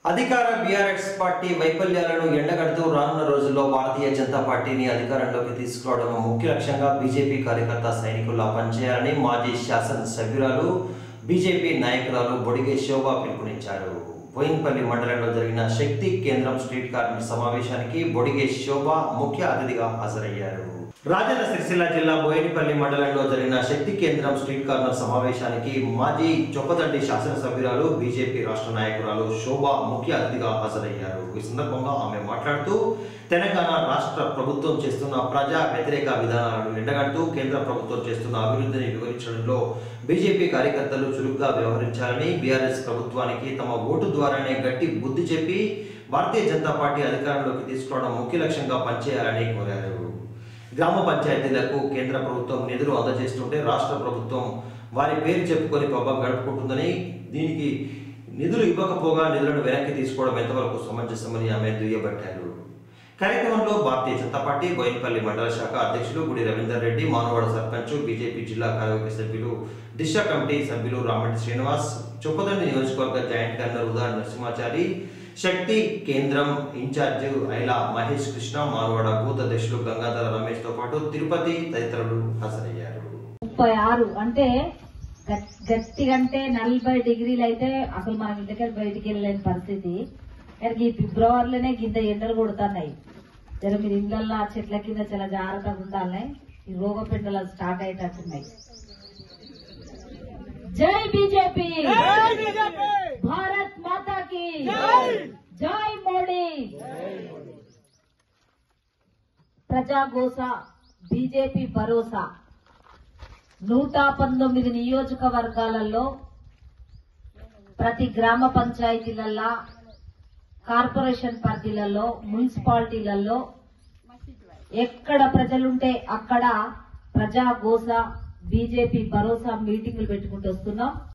అధికార BRS party వైఫల్యాలను ఎండగడుతూ రానున్న రోజుల్లో భారతీయ జనతా పార్టీని అధికారంలోకి తీసుకురావడం ముఖ్య లక్ష్యంగా బీజేపీ కార్యకర్త సైనికుల్లా పనిచేయాలని మాజీ శాసనసభ్యురాలు బీజేపీ నాయకురాలు బొడిగే శోభ పిలుపునిచ్చారు బోయిన్పల్లి మండలంలో జరిగిన శక్తి కేంద్రం స్ట్రీట్ కార్నర్ సమావేశానికి బొడిగే శోభ ముఖ్య అతిథిగా హాజరయ్యారు రాజన్న సిరిసిల్ల జిల్లా బోయినపల్లి మండలంలో జరిగిన శక్తి కేంద్రం స్ట్రీట్ కార్నర్ సమావేశానికి మాజీ చొప్పదండి శాసనసభ్యురాలు బీజేపీ రాష్ట్ర నాయకురాలు శోభ ముఖ్య అతిథిగా హాజరయ్యారు ఈ సందర్భంగా ఆమె మాట్లాడుతూ తెలంగాణ రాష్ట్ర ప్రభుత్వం చేస్తున్న ప్రజా వ్యతిరేక విధానాలను ఎండగడుతూ కేంద్ర ప్రభుత్వం చేస్తున్న అభివృద్ధిని వివరించడంలో బీజేపీ కార్యకర్తలు చురుగ్గా వ్యవహరించాలని బీఆర్ఎస్ ప్రభుత్వానికి తమ ఓటు ద్వారానే గట్టి బుద్ధి చెప్పి భారతీయ జనతా పార్టీ అధికారంలోకి తీసుకోవడం ముఖ్య లక్ష్యంగా పనిచేయాలని కోరారు గ్రామ పంచాయతీలకు కేంద్ర ప్రభుత్వం నిధులు అందజేస్తుంటే రాష్ట్ర ప్రభుత్వం వారి పేరు చెప్పుకొని పబ్బం గడుపుకుంటుందని దీనికి నిధులు ఇవ్వకపోగా నిధులను వెనక్కి తీసుకోవడం ఎంతవరకు సమంజసమని ఆమె దుయ్యబట్టారు కార్యక్రమంలో భారతీయ జనతా పార్టీ బోయినపల్లి మండల శాఖ అధ్యక్షులు గుడి రవీందర్ రెడ్డి మానవాడ సర్పంచ్ బీజేపీ జిల్లా కార్యవర్గ సభ్యులు దిశ కమిటీ సభ్యులు రామరెడ్డి శ్రీనివాస్ చొప్పదండి నియోజకవర్గ జాయింట్ కన్వీనర్ ఉదా నరసింహాచారి శక్తి కేంద్రం ఇన్ఛార్జ్ ఐలా మహేష్ కృష్ణ మానవాడ బూత్ అధ్యక్షులు గంగాధర రమేష్ తో పాటు తిరుపతి తదితరులు హాజరయ్యారు ముప్పై ఆరు అంటే గట్- గట్టిగంటే నలభై డిగ్రీలు అయితే అసలు మనం ఇంటికెళ్ళి బయటికి వెళ్ళలేని పరిస్థితి కానీ ఈ ఫిబ్రవరిలోనే గింత ఎండలు కొడుతున్నాయి జర మీరు ఇళ్ళల్లో ఆ చెట్ల కింద చాలా జాగ్రత్తగా ఉండాలి ఈ రోగపిండలు స్టార్ట్ అయ్యేటట్టున్నాయి జై బీజేపీ భారత్ మాతాకి జై మోడీ ప్రజాగోస బీజేపీ భరోసా నూట పంతొమ్మిది నియోజకవర్గాలలో ప్రతి గ్రామ పంచాయతీలల్లో కార్పొరేషన్ పరిధిలలో మున్సిపాలిటీలలో ఎక్కడ ప్రజలుంటే అక్కడ ప్రజాగోస బీజేపీ భరోసా మీటింగులు పెట్టుకుంటూ వస్తున్నాం